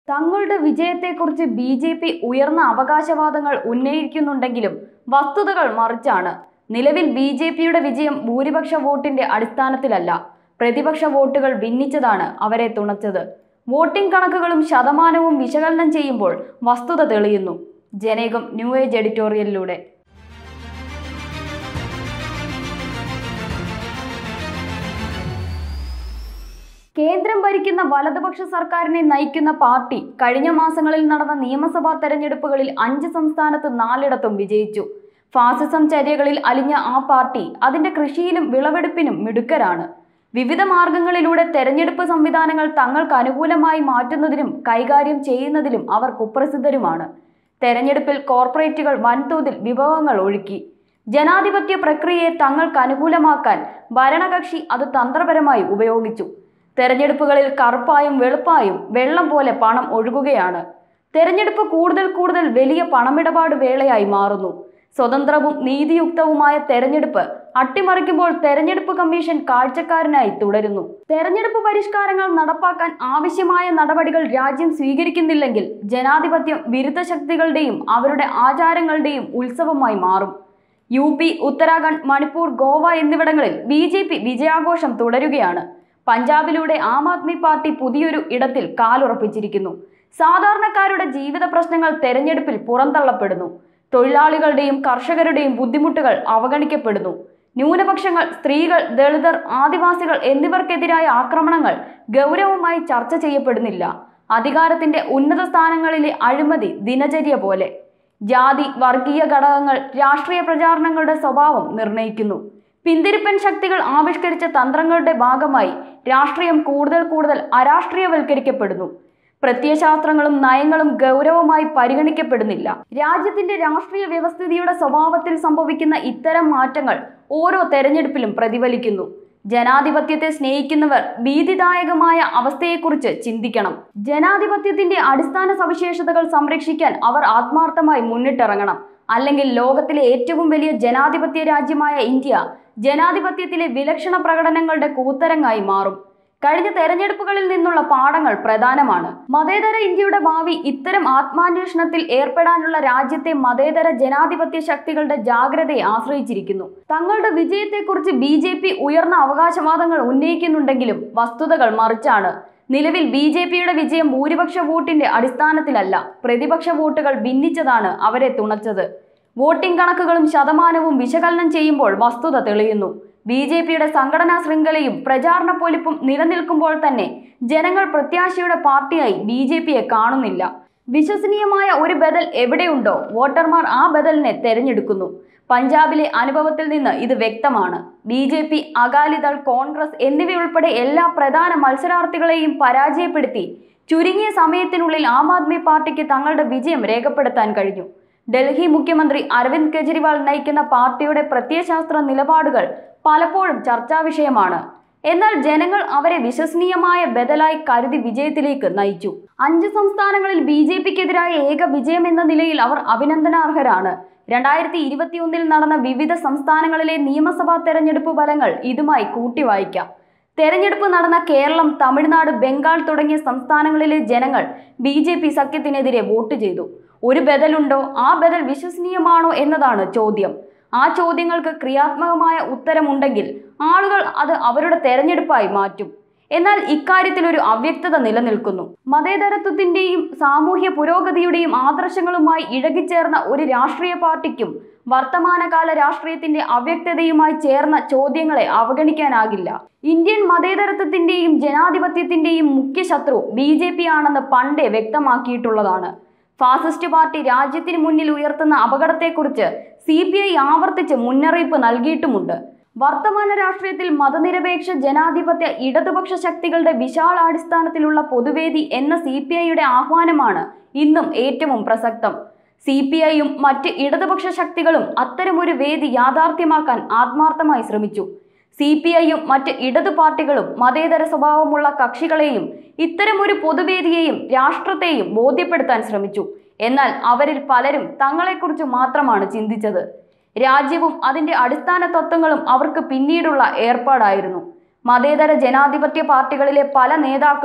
തങ്ങളുടെ വിജയത്തെക്കുറിച്ച് B J P ഉയർന്ന അവകാശവാദങ്ങൾ ഉന്നയിക്കുന്നുണ്ടെങ്കിലും വസ്തുതകൾ മറിച്ചാണ് നിലവിൽ ബി ജെ പിയുടെ വിജയം ഭൂരിപക്ഷ വോട്ടിന്റെ അടിസ്ഥാനത്തിലല്ല പ്രതിപക്ഷ വോട്ടുകൾ ഭിന്നിച്ചതാണ് അവരെ തുണച്ചത് വോട്ടിംഗ് കണക്കുകളും ശതമാനവും വിശകലനം ചെയ്യുമ്പോൾ വസ്തുത തെളിയുന്നു ജനേകം ന്യൂ ഏജ് എഡിറ്റോറിയലിലൂടെ കേന്ദ്രം ഭരിക്കുന്ന വലതുപക്ഷ സർക്കാരിനെ നയിക്കുന്ന പാർട്ടി കഴിഞ്ഞ മാസങ്ങളിൽ നടന്ന നിയമസഭാ തെരഞ്ഞെടുപ്പുകളിൽ അഞ്ച് സംസ്ഥാനത്ത് നാലിടത്തും വിജയിച്ചു ഫാസിസം ചര്യകളിൽ അലിഞ്ഞ ആ പാർട്ടി അതിന്റെ കൃഷിയിലും വിളവെടുപ്പിനും മിടുക്കരാണ് വിവിധ മാർഗങ്ങളിലൂടെ തെരഞ്ഞെടുപ്പ് സംവിധാനങ്ങൾ തങ്ങൾക്ക് അനുകൂലമായി മാറ്റുന്നതിനും കൈകാര്യം ചെയ്യുന്നതിലും അവർ കുപ്രസിദ്ധരുമാണ് തെരഞ്ഞെടുപ്പിൽ കോർപ്പറേറ്റുകൾ വൻതോതിൽ വിഭവങ്ങൾ ഒഴുക്കി ജനാധിപത്യ പ്രക്രിയയെ തങ്ങൾക്ക് അനുകൂലമാക്കാൻ ഭരണകക്ഷി അത് തന്ത്രപരമായി ഉപയോഗിച്ചു തെരഞ്ഞെടുപ്പുകളിൽ കറുപ്പായും വെളുപ്പായും വെള്ളം പോലെ പണം ഒഴുകുകയാണ് തെരഞ്ഞെടുപ്പ് കൂടുതൽ കൂടുതൽ വലിയ പണമിടപാട് വേളയായി മാറുന്നു സ്വതന്ത്രവും നീതിയുക്തവുമായ തെരഞ്ഞെടുപ്പ് അട്ടിമറിക്കുമ്പോൾ തെരഞ്ഞെടുപ്പ് കമ്മീഷൻ കാഴ്ചക്കാരനായി തുടരുന്നു തെരഞ്ഞെടുപ്പ് പരിഷ്കാരങ്ങൾ നടപ്പാക്കാൻ ആവശ്യമായ നടപടികൾ രാജ്യം സ്വീകരിക്കുന്നില്ലെങ്കിൽ ജനാധിപത്യം വിരുദ്ധ ശക്തികളുടെയും അവരുടെ ആചാരങ്ങളുടെയും ഉത്സവമായി മാറും യു പി ഉത്തരാഖണ്ഡ് മണിപ്പൂർ ഗോവ എന്നിവിടങ്ങളിൽ ബി ജെ പി വിജയാഘോഷം തുടരുകയാണ് പഞ്ചാബിലൂടെ ആം ആദ്മി പാർട്ടി പുതിയൊരു ഇടത്തിൽ കാലുറപ്പിച്ചിരിക്കുന്നു സാധാരണക്കാരുടെ ജീവിത പ്രശ്നങ്ങൾ തെരഞ്ഞെടുപ്പിൽ പുറന്തള്ളപ്പെടുന്നു തൊഴിലാളികളുടെയും കർഷകരുടെയും ബുദ്ധിമുട്ടുകൾ അവഗണിക്കപ്പെടുന്നു ന്യൂനപക്ഷങ്ങൾ സ്ത്രീകൾ ദളിതർ ആദിവാസികൾ എന്നിവർക്കെതിരായ ആക്രമണങ്ങൾ ഗൗരവമായി ചർച്ച ചെയ്യപ്പെടുന്നില്ല അധികാരത്തിന്റെ ഉന്നത സ്ഥാനങ്ങളിലെ അഴിമതി ദിനചര്യ പോലെ ജാതി വർഗീയ ഘടകങ്ങൾ രാഷ്ട്രീയ പ്രചാരണങ്ങളുടെ സ്വഭാവം നിർണ്ണയിക്കുന്നു പിന്തിരിപ്പൻ ശക്തികൾ ആവിഷ്കരിച്ച തന്ത്രങ്ങളുടെ ഭാഗമായി രാഷ്ട്രീയം കൂടുതൽ കൂടുതൽ അരാഷ്ട്രീയവൽക്കരിക്കപ്പെടുന്നു പ്രത്യയശാസ്ത്രങ്ങളും നയങ്ങളും ഗൗരവമായി പരിഗണിക്കപ്പെടുന്നില്ല രാജ്യത്തിന്റെ രാഷ്ട്രീയ വ്യവസ്ഥിതിയുടെ സ്വഭാവത്തിൽ സംഭവിക്കുന്ന ഇത്തരം മാറ്റങ്ങൾ ഓരോ തെരഞ്ഞെടുപ്പിലും പ്രതിഫലിക്കുന്നു ജനാധിപത്യത്തെ സ്നേഹിക്കുന്നവർ ഭീതിദായകമായ അവസ്ഥയെക്കുറിച്ച് ചിന്തിക്കണം ജനാധിപത്യത്തിന്റെ അടിസ്ഥാന സവിശേഷതകൾ സംരക്ഷിക്കാൻ അവർ ആത്മാർത്ഥമായി മുന്നിട്ടിറങ്ങണം അല്ലെങ്കിൽ ലോകത്തിലെ ഏറ്റവും വലിയ ജനാധിപത്യ രാജ്യമായ ഇന്ത്യ ജനാധിപത്യത്തിലെ വിലക്ഷണ പ്രകടനങ്ങളുടെ കൂത്തരങ്ങായി മാറും കഴിഞ്ഞ തെരഞ്ഞെടുപ്പുകളിൽ നിന്നുള്ള പാഠങ്ങൾ പ്രധാനമാണ് മതേതര ഇന്ത്യയുടെ ഭാവി ഇത്തരം ആത്മാന്വേഷണത്തിൽ ഏർപ്പെടാനുള്ള രാജ്യത്തെ മതേതര ജനാധിപത്യ ശക്തികളുടെ ജാഗ്രതയെ ആശ്രയിച്ചിരിക്കുന്നു തങ്ങളുടെ വിജയത്തെക്കുറിച്ച് ബി ജെ പി ഉയർന്ന അവകാശവാദങ്ങൾ ഉന്നയിക്കുന്നുണ്ടെങ്കിലും വസ്തുതകൾ മറിച്ചാണ് നിലവിൽ ബി ജെ പിയുടെ വിജയം ഭൂരിപക്ഷ വോട്ടിന്റെ അടിസ്ഥാനത്തിലല്ല പ്രതിപക്ഷ വോട്ടുകൾ ഭിന്നിച്ചതാണ് അവരെ തുണച്ചത് വോട്ടിംഗ് കണക്കുകളും ശതമാനവും വിശകലനം ചെയ്യുമ്പോൾ വസ്തുത തെളിയുന്നു ബി ജെ പിയുടെ സംഘടനാ ശൃംഖലയും പ്രചാരണ പൊലിപ്പും നിലനിൽക്കുമ്പോൾ തന്നെ ജനങ്ങൾ പ്രത്യാശയുടെ പാർട്ടിയായി ബി ജെ പിയെ കാണുന്നില്ല വിശ്വസനീയമായ ഒരു ബദൽ എവിടെയുണ്ടോ വോട്ടർമാർ ആ ബദലിനെ തെരഞ്ഞെടുക്കുന്നു പഞ്ചാബിലെ അനുഭവത്തിൽ നിന്ന് ഇത് വ്യക്തമാണ് B J P Akali Dal Congress എന്നിവയുൾപ്പെടെ എല്ലാ പ്രധാന മത്സരാർത്ഥികളെയും പരാജയപ്പെടുത്തി ചുരുങ്ങിയ സമയത്തിനുള്ളിൽ ആം ആദ്മി പാർട്ടിക്ക് തങ്ങളുടെ വിജയം രേഖപ്പെടുത്താൻ കഴിഞ്ഞു ഡൽഹി മുഖ്യമന്ത്രി അരവിന്ദ് കെജ്രിവാൾ നയിക്കുന്ന പാർട്ടിയുടെ പ്രത്യയശാസ്ത്ര നിലപാടുകൾ പലപ്പോഴും ചർച്ചാ വിഷയമാണ് എന്നാൽ ജനങ്ങൾ അവരെ വിശ്വസനീയമായ ബദലായി കരുതി വിജയത്തിലേക്ക് നയിച്ചു അഞ്ച് സംസ്ഥാനങ്ങളിൽ ബി ജെ പിക്കെതിരായ ഏക വിജയം എന്ന നിലയിൽ അവർ അഭിനന്ദനാർഹരാണ് രണ്ടായിരത്തി ഇരുപത്തിയൊന്നിൽ നടന്ന വിവിധ സംസ്ഥാനങ്ങളിലെ നിയമസഭാ തെരഞ്ഞെടുപ്പ് ഫലങ്ങൾ ഇതുമായി കൂട്ടി വായിക്കാം തെരഞ്ഞെടുപ്പ് നടന്ന കേരളം തമിഴ്നാട് ബംഗാൾ തുടങ്ങിയ സംസ്ഥാനങ്ങളിലെ ജനങ്ങൾ ബി ജെ പി സഖ്യത്തിനെതിരെ വോട്ട് ചെയ്തു ഒരു ബദലുണ്ടോ ആ ബദൽ വിശ്വസനീയമാണോ എന്നതാണ് ചോദ്യം ആ ചോദ്യങ്ങൾക്ക് ക്രിയാത്മകമായ ഉത്തരമുണ്ടെങ്കിൽ ആളുകൾ അത് അവരുടെ തെരഞ്ഞെടുപ്പായി മാറ്റും എന്നാൽ ഇക്കാര്യത്തിൽ ഒരു അവ്യക്തത നിലനിൽക്കുന്നു മതേതരത്വത്തിന്റെയും സാമൂഹ്യ പുരോഗതിയുടെയും ആദർശങ്ങളുമായി ഇഴകിച്ചേർന്ന ഒരു രാഷ്ട്രീയ പാർട്ടിക്കും വർത്തമാനകാല രാഷ്ട്രീയത്തിന്റെ അവ്യക്തതയുമായി ചേർന്ന ചോദ്യങ്ങളെ അവഗണിക്കാനാകില്ല ഇന്ത്യൻ മതേതരത്വത്തിന്റെയും ജനാധിപത്യത്തിന്റെയും മുഖ്യ ശത്രു ബി ജെ പി ആണെന്ന് പണ്ടേ വ്യക്തമാക്കിയിട്ടുള്ളതാണ് ഫാസിസ്റ്റ് പാർട്ടി രാജ്യത്തിന് മുന്നിൽ ഉയർത്തുന്ന അപകടത്തെക്കുറിച്ച് സി പി ഐ ആവർത്തിച്ച് മുന്നറിയിപ്പ് നൽകിയിട്ടുമുണ്ട് വർത്തമാന രാഷ്ട്രീയത്തിൽ മതനിരപേക്ഷ ജനാധിപത്യ ഇടതുപക്ഷ ശക്തികളുടെ വിശാലാടിസ്ഥാനത്തിലുള്ള പൊതുവേദി എന്ന സി പി ഐയുടെ ആഹ്വാനമാണ് ഇന്നും ഏറ്റവും പ്രസക്തം സി പി ഐയും മറ്റ് ഇടതുപക്ഷ ശക്തികളും അത്തരമൊരു വേദി യാഥാർത്ഥ്യമാക്കാൻ ആത്മാർത്ഥമായി ശ്രമിച്ചു സി പി ഐയും മറ്റ് ഇടതു പാർട്ടികളും മതേതര സ്വഭാവമുള്ള കക്ഷികളെയും ഇത്തരമൊരു പൊതുവേദിയെയും രാഷ്ട്രത്തെയും ബോധ്യപ്പെടുത്താൻ ശ്രമിച്ചു എന്നാൽ അവരിൽ പലരും തങ്ങളെക്കുറിച്ച് മാത്രമാണ് ചിന്തിച്ചത് രാജ്യവും അതിന്റെ അടിസ്ഥാന തത്വങ്ങളും അവർക്ക് പിന്നീടുള്ള ഏർപ്പാടായിരുന്നു മതേതര ജനാധിപത്യ പാർട്ടികളിലെ പല നേതാക്കളും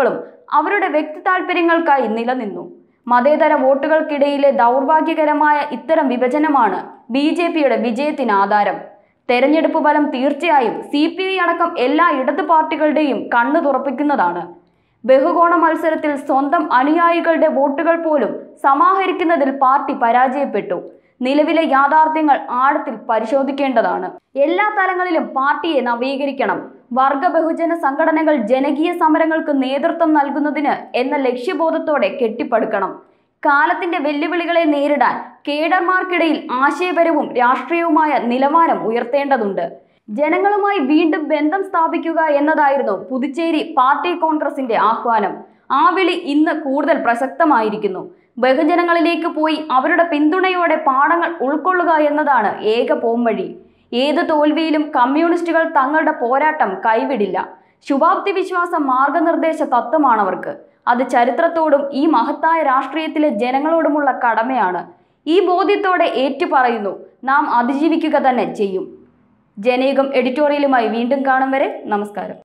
അവരുടെ വ്യക്തി താല്പര്യങ്ങൾക്കായി നിലനിന്നു മതേതര വോട്ടുകൾക്കിടയിലെ ദൗർഭാഗ്യകരമായ ഇത്തരം വിഭജനമാണ് ബി ജെ പിയുടെ വിജയത്തിന് ആധാരം തെരഞ്ഞെടുപ്പ് ഫലം തീർച്ചയായും സി പി ഐ അടക്കം എല്ലാ ഇടത് പാർട്ടികളുടെയും കണ്ണു തുറപ്പിക്കുന്നതാണ് ബഹുകോണ മത്സരത്തിൽ സ്വന്തം അനുയായികളുടെ വോട്ടുകൾ പോലും സമാഹരിക്കുന്നതിൽ പാർട്ടി പരാജയപ്പെട്ടു നിലവിലെ യാഥാർത്ഥ്യങ്ങൾ ആഴത്തിൽ പരിശോധിക്കേണ്ടതാണ് എല്ലാ തലങ്ങളിലും പാർട്ടിയെ നവീകരിക്കണം വർഗ ബഹുജന സംഘടനകൾ ജനകീയ സമരങ്ങൾക്ക് നേതൃത്വം നൽകുന്നതിന് എന്ന ലക്ഷ്യബോധത്തോടെ കെട്ടിപ്പടുക്കണം കാലത്തിന്റെ വെല്ലുവിളികളെ നേരിടാൻ കേഡർമാർക്കിടയിൽ ആശയപരവും രാഷ്ട്രീയവുമായ നിലവാരം ഉയർത്തേണ്ടതുണ്ട് ജനങ്ങളുമായി വീണ്ടും ബന്ധം സ്ഥാപിക്കുക എന്നതായിരുന്നു പുതുച്ചേരി പാർട്ടി കോൺഗ്രസിന്റെ ആഹ്വാനം ആ വിളി ഇന്ന് കൂടുതൽ പ്രസക്തമായിരിക്കുന്നു ബഹുജനങ്ങളിലേക്ക് പോയി അവരുടെ പിന്തുണയോടെ പാഠങ്ങൾ ഉൾക്കൊള്ളുക എന്നതാണ് ഏക പോംവഴി ഏത് തോൽവിയിലും കമ്മ്യൂണിസ്റ്റുകൾ തങ്ങളുടെ പോരാട്ടം കൈവിടില്ല ശുഭാപ്തി വിശ്വാസം മാർഗനിർദ്ദേശ തത്വമാണവർക്ക് അത് ചരിത്രത്തോടും ഈ മഹത്തായ രാഷ്ട്രീയത്തിലെ ജനങ്ങളോടുമുള്ള കടമയാണ് ഈ ബോധ്യത്തോടെ ഏറ്റുപറയുന്നു നാം അതിജീവിക്കുക തന്നെ ചെയ്യും ജനയുഗം എഡിറ്റോറിയലുമായി വീണ്ടും കാണും വരെ നമസ്കാരം